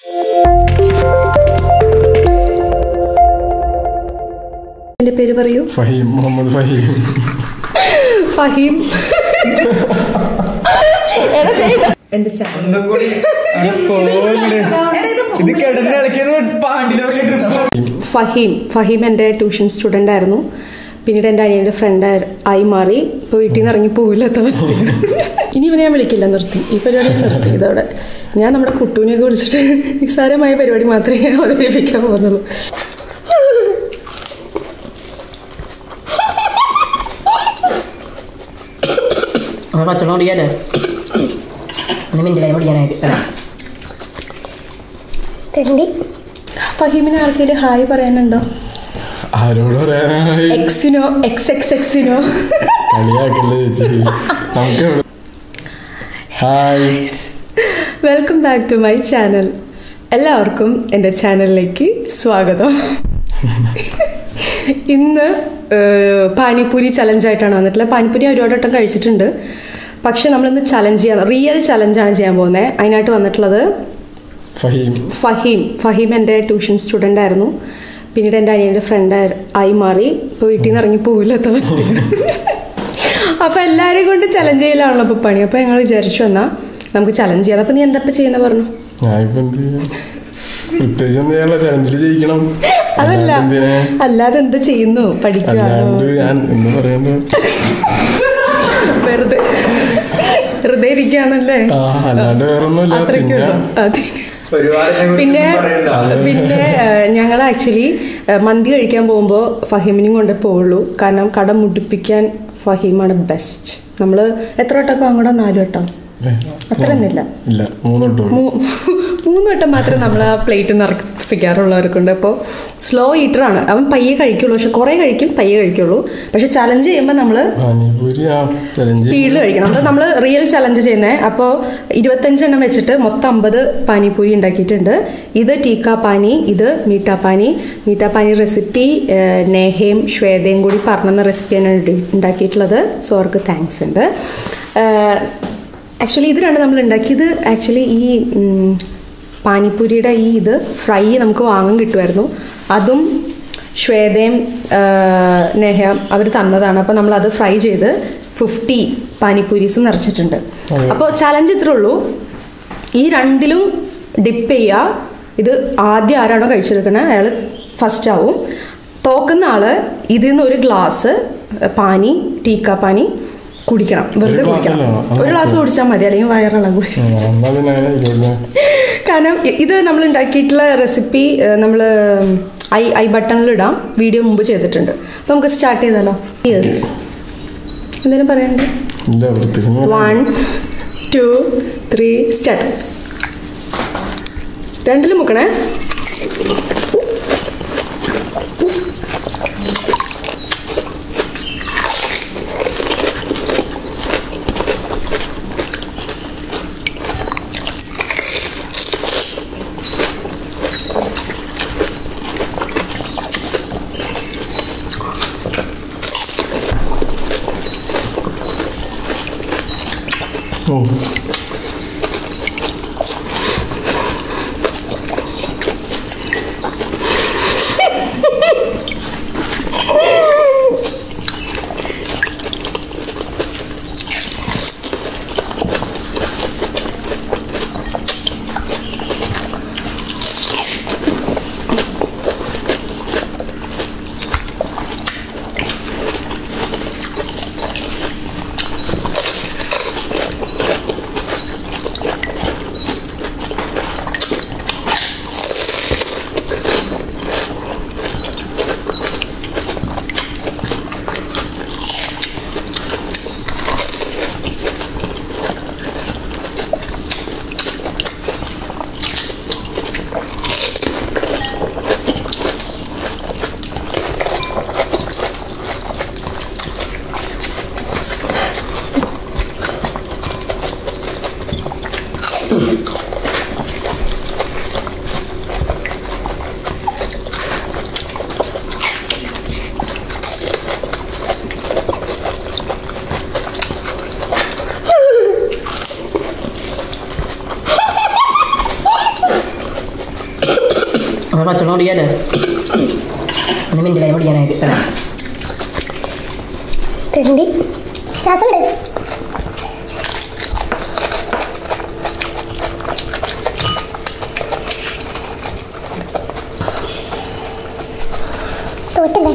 എൻ്റെ പേര് പറയൂ ഫഹീം മുഹമ്മദ് ഫഹീം ഫഹീം എന്റെ ചാനൽ ഒന്നും കൂടി ഇത് കിടന്ന് കളിക്കുന്നത് പാണ്ടിലോറിലെ ട്രിപ്പ് ഫഹീം ഫഹീം എൻ്റെ ട്യൂഷൻ സ്റ്റുഡൻ്റ് ആയിരുന്നു പിന്നീട് എൻ്റെ അനിയൻ്റെ ഫ്രണ്ട് ആയി മാറി ഇപ്പോൾ വീട്ടിൽ നിന്ന് ഇറങ്ങി പോവില്ലാത്ത അവസ്ഥയാണ് ഇനി ഇവനെ ഞാൻ വിളിക്കില്ല നിർത്തി ഈ പരിപാടി ഞാൻ നിർത്തി ഇതോടെ ഞാൻ നമ്മുടെ കുട്ടൂനെയൊക്കെ വിളിച്ചിട്ട് നിസ്സാരമായ പരിപാടി മാത്രമേ അവതരിപ്പിക്കാൻ പോകുന്നുള്ളൂ നമ്മൾ പച്ചവെള്ളം കുടിക്കാല്ലേ ഒന്ന് മിനിറ്റ് കാര്യം കുടിക്കാനായിട്ട് വരാം തെണ്ടി ഫഹീമിന് ആർക്കെങ്കിലും ഹായ് പറയാനുണ്ടോ ആരോട് പറയാനായി എക്സിനോ എക്സ് എക്സ് എക്സിനോ കളിയാക്കല്ലേ ചേച്ചി നമുക്ക് ഇവിടെ- hi welcome back to my channel എല്ലാവർക്കും എൻ്റെ ചാനലിലേക്ക് സ്വാഗതം ഇന്ന് ഏഹ്, പാനിപ്പൂരി ചലഞ്ചായിട്ടാണ് വന്നിട്ടുള്ളത് പാനിപ്പൂരി ഞാൻ ഒരുപാട് വട്ടം കഴിച്ചിട്ടുണ്ട് പക്ഷെ നമ്മളിന്ന് ചലഞ്ച് ചെയ്യാൻ റിയൽ ചലഞ്ചാണ് ചെയ്യാൻ പോകുന്നത് അതിനായിട്ട് വന്നിട്ടുള്ളത് ഫഹീം ഫഹീം ഫഹീം എൻ്റെ ട്യൂഷൻ സ്റ്റുഡൻ്റ് ആയിരുന്നു പിന്നീട് എൻ്റെ അനിയൻ്റെ ഫ്രണ്ട് ആയി മാറി ഇപ്പോൾ വീട്ടിൽ നിന്ന് ഇറങ്ങി പോവില്ലാത്ത അവസ്ഥയാണ് അപ്പോൾ എല്ലാവരെയും കൊണ്ട് ചലഞ്ച് ചെയ്യലാണല്ലോ ഇപ്പോൾ പണി അപ്പോൾ ഞങ്ങൾ വിചാരിച്ചു എന്നാൽ നമുക്ക് ചലഞ്ച് ചെയ്യാം അപ്പോൾ നീ എന്താ ഇപ്പം ചെയ്യുന്നത് പറഞ്ഞു ഞാനിപ്പോ എന്ത് ചെയ്യാ? പ്രത്യേകിച്ച് എന്ത് ചെയ്യാനുള്ള ചലഞ്ചിൽ ജയിക്കണം അതല്ല അല്ലാണ്ട് എന്തിനാ? അല്ലാതെ എന്ത് ചെയ്യുന്നു പഠിക്കുകയാണോ അല്ലാണ്ട് ഞാൻ എന്ന് പറയണ്ട വെറുതെ വെറുതെ ഇരിക്കുകയാണല്ലേ ആ അല്ലാണ്ട് വേറൊന്നുമില്ല അത്രയ്ക്കേ ഉള്ളൂ പിന്നെ അതെ ഒരുപാട് എന്നെ കുറിച്ച് പിന്നെ പറയണ്ട. പിന്നെ ഞങ്ങൾ ആക്ച്വലി മന്തി കഴിക്കാൻ പോകുമ്പോൾ ഫഹീമിനും കൊണ്ടേ പോവുള്ളൂ കാരണം കട മുടിപ്പിക്കാൻ ഫഹീമാണ് ബെസ്റ്റ് നമ്മൾ എത്ര വട്ടമൊക്കെ അങ്ങോട്ട് നാല് വട്ടം അത്രയൊന്നുമില്ല ഇല്ല മൂന്നോട്ട് മൂ- മൂന്ന് വട്ടം മാത്രമേ നമ്മൾ ആ പ്ലേറ്റ് നിറപ്പിക്കാറുള്ളവർക്കുണ്ട് അപ്പോൾ സ്ലോ ഈറ്ററാണ് അവൻ പയ്യെ കഴിക്കുള്ളൂ പക്ഷെ കുറേ കഴിക്കും പയ്യെ കഴിക്കുള്ളൂ പക്ഷെ ചലഞ്ച് ചെയ്യുമ്പോൾ നമ്മൾ പാനിപൂരി ആ ചലഞ്ച് സ്പീഡിൽ കഴിക്കണം അപ്പോൾ നമ്മൾ റിയൽ ചലഞ്ച് ചെയ്യുന്നത് അപ്പോൾ ഇരുപത്തഞ്ചെണ്ണം വെച്ചിട്ട് മൊത്തം അമ്പത് പാനിപ്പൂരി ഉണ്ടാക്കിയിട്ടുണ്ട് ഇത് ടീക്ക പാനി ഇത് മീഠാ പാനി മീഠാ പാനി റെസിപ്പി നേഹയും ശ്വേതയും കൂടി പറഞ്ഞെന്ന റെസിപ്പിയാണ് ഉണ്ടാ- ഉണ്ടാക്കിയിട്ടുള്ളത് സോ അവർക്ക് താങ്ക്സ് ഉണ്ട് ആക്ച്വലി ഇത് രണ്ട് നമ്മൾ ഉണ്ടാക്കിയത് ആക്ച്വലി ഈ ഉം, പാനിപ്പൂരിയുടെ ഈ ഇത് ഫ്രൈ നമുക്ക് വാങ്ങാൻ കിട്ടുമായിരുന്നു അതും ശ്വേതയും നെഹ അവർ തന്നതാണ് അപ്പോൾ നമ്മൾ അത് ഫ്രൈ ചെയ്ത് ഫിഫ്റ്റി പാനിപ്പൂരീസ് നിറച്ചിട്ടുണ്ട് അപ്പോൾ ചലഞ്ച് ഇത്രേ ഉള്ളൂ ഈ രണ്ടിലും ഡിപ്പ് ചെയ്യുക ഇത് ആദ്യം ആരാണോ കഴിച്ചെടുക്കണത് അയാൾ ഫസ്റ്റ് ആവും തോക്കുന്ന ആള് ഇതിൽ നിന്ന് ഒരു ഗ്ലാസ് പാനി ടീക്ക പാനി കുടിക്കണം വെറുതെ ഒരു glass കുടിക്കണം അല്ലേ? അത് ഒരു ഗ്ലാസ് കുടിച്ചാൽ മതി അല്ലെങ്കിൽ വയറിളകും എന്നാ പിന്നെ അങ്ങനെ ഇരുപത് കാരണം ഇ- ഇത് നമ്മൾ ഉണ്ടാക്കിയിട്ടുള്ള റെസിപ്പി നമ്മൾ ഐ ഐ ബട്ടണിൽ ഇടാം വീഡിയോ മുമ്പ് ചെയ്തിട്ടുണ്ട് അപ്പോൾ നമുക്ക് സ്റ്റാർട്ട് ചെയ്താലോ യെസ് എന്തെങ്കിലും പറയണ്ടേ ഇല്ല പ്രത്യേകിച്ച് വൺ ടു ത്രീ സ്റ്റാർട്ട് രണ്ടിലും മുക്കണേ ഓ നമ്മൾ പച്ചവെള്ളം കുടിക്കാല്ലേ ഒന്ന് മിനിറ്റിലായി കുടിക്കാനായിട്ട് വരാം തെണ്ടി ശ്വാസം വിട് തോറ്റല്ലേ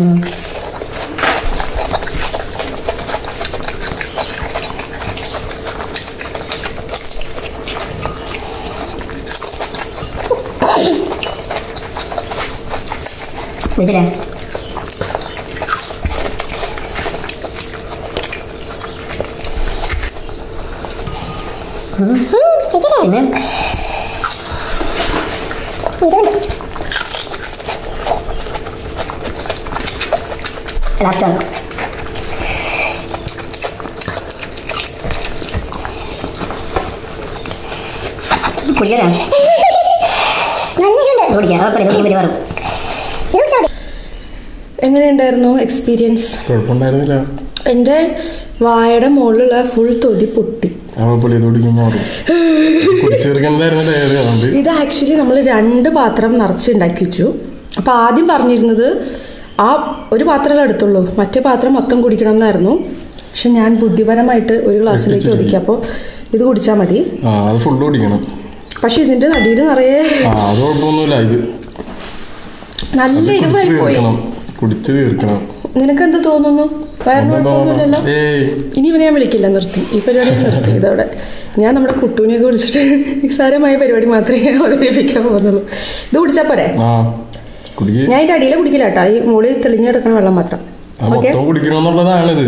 കുടിച്ചില്ലേ പിന്നെ ഇതുണ്ട് ലാസ്റ്റാണ് കുടിക്കാനാ നല്ലതുണ്ട് കുടിക്കാം കുഴപ്പമില്ല കുടിക്കാൻ പറ്റി മാറും ഇത് കുടിച്ചാൽ മതി എങ്ങനെയുണ്ടായിരുന്നു എക്സ്പീരിയൻസ് കുഴപ്പമുണ്ടായിരുന്നില്ല എൻ്റെ വായയുടെ മുകളിലുള്ള ഫുൾ തൊലി പൊട്ടി കുഴപ്പമില്ല ഇത് കുടിക്കുമ്പോൾ മാറും കുടിച്ചു തീർക്കണ്ടായിരുന്നില്ല ഏത് അതുകൊണ്ട് ഇത് ആക്ച്വലി നമ്മൾ രണ്ട് പാത്രം നിറച്ച് ഉണ്ടാക്കി വെച്ചു അപ്പോൾ ആദ്യം പറഞ്ഞിരുന്നത് ആ ഒരു പാത്രമേ എടുത്തുള്ളൂ മറ്റേ പാത്രം മൊത്തം കുടിക്കണം എന്നായിരുന്നു പക്ഷെ ഞാൻ ബുദ്ധിപരമായിട്ട് ഒരു ഗ്ലാസ്സിലേക്ക് എത്തിച്ചില്ല. ഒതുക്കി അപ്പോൾ ഇത് കുടിച്ചാൽ മതി ആ അത് ഫുള്ള് കുടിക്കണം പക്ഷെ ഇതിൻ്റെ നടിയിൽ നിറയെ ആ അത് കുഴപ്പമൊന്നുമില്ല ഇത് നല്ല അത് കുടിച്ച് എരിവായി പോയി തീർക്കണം കുടിച്ച് തീർക്കണം നിനക്ക് എന്ത് തോന്നുന്നു വയറിന് ഒന്നും കുഴപ്പമൊന്നുമില്ലല്ലോ തോന്നണം. ഏയ് ഇനി ഇവനെ ഞാൻ വിളിക്കില്ല നിർത്തി ഈ പരിപാടി നിർത്തി ഇതോടെ ഞാൻ നമ്മുടെ കുട്ടൂനെയൊക്കെ വിളിച്ചിട്ട് നിസ്സാരമായ പരിപാടി മാത്രമേ അവതരിപ്പിക്കാൻ പോകുന്നുള്ളൂ ഇത് കുടിച്ചാൽ പോരെ ആ കുടിക്ക് ഞാൻ ഇതിൻ്റെ അടിയിൽ കുടിക്കില്ല കേട്ടോ ഈ മുകളിൽ തെളിഞ്ഞെടുക്കണ വെള്ളം മാത്രം ആ ഓക്കെ മൊത്തം കുടിക്കണമെന്നുള്ളതാണിത്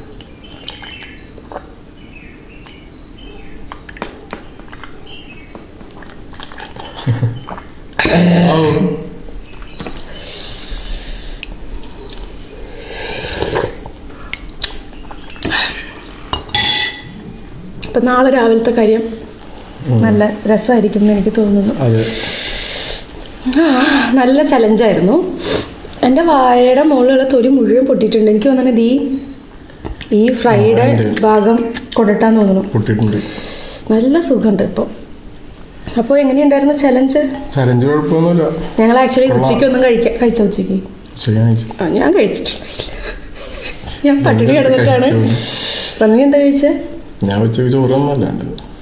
ഔ. അപ്പം നാളെ രാവിലത്തെ കാര്യം നല്ല രസമായിരിക്കും എന്ന് എനിക്ക് തോന്നുന്നു അതെ നല്ല ചലഞ്ചായിരുന്നു എൻ്റെ വാഴയുടെ മുകളിലുള്ള തൊലി മുഴുവൻ പൊട്ടിയിട്ടുണ്ട് എനിക്ക് തോന്നുന്നത് ഈ ഈ ഫ്രൈഡ് ആ, ഉണ്ട്. ഭാഗം കൊണ്ടിട്ടാന്ന് തോന്നുന്നു പൊട്ടിയിട്ടുണ്ട് നല്ല സുഖമുണ്ട് ഇപ്പോൾ അപ്പോൾ എങ്ങനെയുണ്ടായിരുന്നു ചലഞ്ച് ചലഞ്ച് കുഴപ്പമൊന്നുമില്ല ഞങ്ങൾ ആക്ച്വലി കൊള്ളാം. ഉച്ചയ്ക്ക് ഒന്നും കഴിക്കാൻ കഴിച്ച ഉച്ചയ്ക്ക് ഉച്ചയ്ക്ക് കഴിച്ചു ആ, ഞാൻ കഴിച്ചിട്ടുണ്ടായില്ല ഞാൻ പട്ടിണി കിടന്നിട്ടാണ് കഴിച്ചു. നീ എന്താ കഴിച്ചത് ഞാൻ ഉച്ചയ്ക്ക് ചോറൊന്നും അല്ലാണ്ട്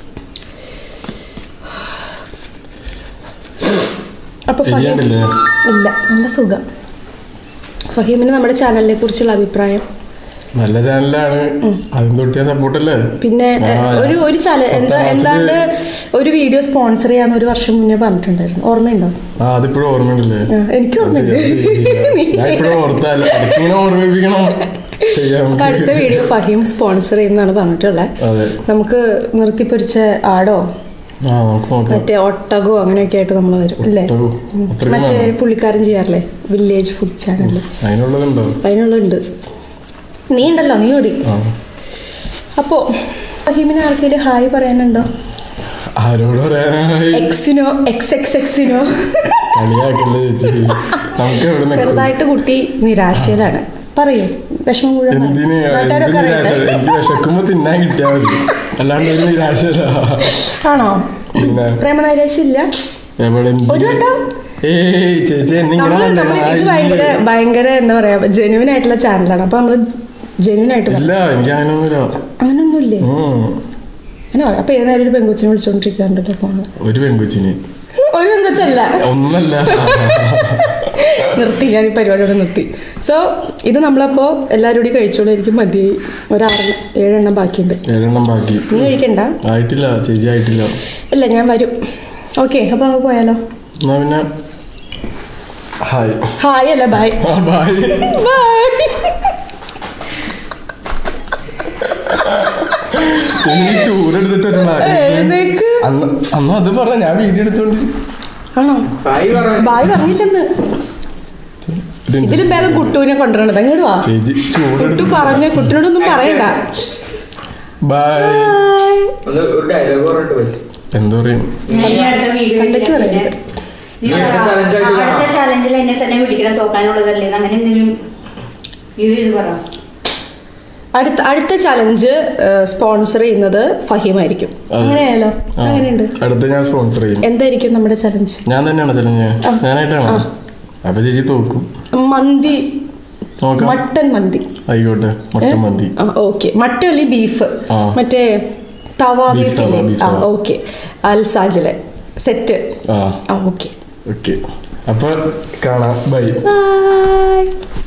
അപ്പോൾ ഫഹീം എരിയാണ്ടില്ലേ ഇല്ല നല്ല സുഖം ഫഹീമിന് നമ്മുടെ ചാനലിനെ കുറിച്ചുള്ള അഭിപ്രായം നല്ല ചാനലാണ് അതും തൊട്ടിയാ സപ്പോർട്ടല്ലേ പിന്നെ ആ, എ, ഒരു ഒരു ചാല എന്താ പത്താം എന്താണ്ട് ക്ലാസ്സില് ഒരു വീഡിയോ സ്പോൺസർ ചെയ്യാന്ന് ഒരു വർഷം മുന്നേ പറഞ്ഞിട്ടുണ്ടായിരുന്നു ഓർമ്മയുണ്ടോ ആ അതിപ്പോഴും ഓർമ്മയുണ്ടല്ലേ ആ, എനിക്ക് അത് ചെയ്യാം, ഓർമ്മയുണ്ട്. ചെയ്യാം, ചെയ്യാം. നീ ഞാൻ ഇപ്പോഴും ഓർത്താല ഇങ്ങനെ ഓർമ്മിപ്പിക്കണം ചെയ്യാം നമുക്ക് അടുത്ത വീഡിയോ ഫഹീം സ്പോൺസർ ചെയ്യുന്നതാണ് പറഞ്ഞിട്ടുള്ളത് അതെ നമുക്ക് നിർത്തിപ്പൊരിച്ച ആടോ ആ നമുക്ക് നോക്കാം മറ്റേ ഒട്ടകോ അങ്ങനെയൊക്കെ ആയിട്ട് നമ്മൾ വരും അല്ലേ ഒട്ടകോ? അത്രയും മറ്റേ വേണോ? പുള്ളിക്കാരൻ ചെയ്യാറില്ലേ വില്ലേജ് ഫുഡ് ചാനലിൽ അതിനുള്ളതുണ്ടോ അതിനുള്ളുണ്ട് നീ ഉണ്ടല്ലോ നീ മതി ആ അപ്പോൾ ഫഹീമിന് ആർക്കെങ്കിലും ഹായ് പറയാനുണ്ടോ ആരോട് പറയാനായി എക്സിനോ എക്സ് എക്സ് എക്സിനോ കളിയാക്കല്ലേ ചേച്ചി നമുക്ക് എവിടെ നിൽക്കും ചെറുതായിട്ട് കുട്ടി നിരാശയിലാണ് പറയൂ വിഷമം മുഴുവൻ പറയൂ. എന്തിന് എന്ത് നാട്ടുകാരൊക്കെ നിരാശ അറിയട്ടെ. എനിക്ക് വിശക്കുമ്പോ തിന്നാൻ കിട്ടിയാ മതി അല്ലാണ്ട് ഒരു നിരാശല്ല ആണോ പിന്നെ പ്രേമനൈരാശ ഇല്ല എവിടെ എന്തിന്? ഒരു വട്ടം ഏയ് ചേച്ചി എന്നെ ഇങ്ങനെ നമ്മള് നമ്മള് ഇത് കണ്ടേ? ഭയങ്കര ഭയങ്കര എന്താ പറയാ ജെനുവിൻ ആയിട്ടുള്ള ചാനലാണ് അപ്പൊ നമ്മള് ജെനുവിൻ ആയിട്ട് പറയും. ഇല്ല എനിക്ക് അങ്ങനെയൊന്നുമില്ല അങ്ങനൊന്നുമില്ലേ ഉം. അങ്ങനെ പറയാം അപ്പൊ ഏതായാലും ഒരു പെങ്കൊച്ചിനെ വിളിച്ചോണ്ടിരിക്കാറുണ്ട് ഫോണിൽ ഒരു പെൺകുച്ചിന് ഒരു പെങ്കൊച്ചല്ല ഒന്നല്ല നിർത്തി ഞാൻ ഈ പരിപാടിയോടെ നിർത്തി സോ ഇത് നമ്മളപ്പോൾ എല്ലാവരും കൂടി കഴിച്ചോളൂ എനിക്ക് മതിയായി ഒരാറെണ്ണം ഏഴെണ്ണം ബാക്കിയുണ്ട് ഏഴെണ്ണം ബാക്കി നീ കഴിക്കണ്ട ആയിട്ടില്ല ചേച്ചി ആയിട്ടില്ല ഇല്ല ഞാൻ വരും ഓക്കെ അപ്പോൾ നമുക്ക് പോയാലോ എന്നാ പിന്നെ ഹായ് ഹായ് അല്ല ബൈ ആ ബൈ ബൈ എനിക്ക് ചൂടെടുത്തിട്ടാ എഴുന്നേക്ക്. അന്ന് അന്ന് അത് പറ ഞാൻ വീഡിയോ എടുത്തോണ്ട് ആണോ ബായ് പറഞ്ഞു ബായ് പറഞ്ഞില്ലെന്ന് ഇതുണ്ട്. ഇതിലും ഭേദം കുട്ടുവിനെ കൊണ്ടുവരണത് അങ്ങോട്ട് വാ ചേച്ചി കുട്ടു ചൂടെടുത്ത് പറഞ്ഞ കുട്ടിനോടൊന്നും പറയണ്ട ബൈ ഒന്ന് ഒരു ഡയലോഗ് പറഞ്ഞിട്ട് പോയി എന്താ പറയും കണ്ടയ്ക്ക് പറയരുത്. നീ അടുത്ത challenge ആയിട്ട് അടുത്ത കാണാം. ചാലഞ്ചിൽ എന്നെ തന്നെ പിടിക്കണം തോക്കാനുള്ളതല്ലേ അങ്ങനെ എന്തെങ്കിലും ഇത് ഇത് പറ അടുത്ത അടുത്ത ചലഞ്ച് സ്പോൺസർ ചെയ്യുന്നത് ഫഹീമായിരിക്കും അതെ. അങ്ങനെയാലോ ആ. അങ്ങനെയുണ്ട് അടുത്ത ഞാൻ സ്പോൺസർ ചെയ്യും എന്തായിരിക്കും നമ്മുടെ ചലഞ്ച് ഞാൻ തന്നെയാണ് ചലഞ്ച് ഞാനായിട്ടാണ് അപ്പൊ ചേച്ചി തോക്കും മന്തി നോക്കാം മട്ടൻ മന്തി ആയിക്കോട്ടെ മട്ടൻ മന്തി ആ ഓക്കെ മട്ടൻ അല്ലെ ബീഫ് ആ. മറ്റേ തവ Beef ബീഫ് തവ, beef ആ തവ. ഓക്കെ അൽസാജിലെ സെറ്റ് ആ ആ ഓക്കെ ഓക്കെ അപ്പൊ കാണാം ബൈ ബൈ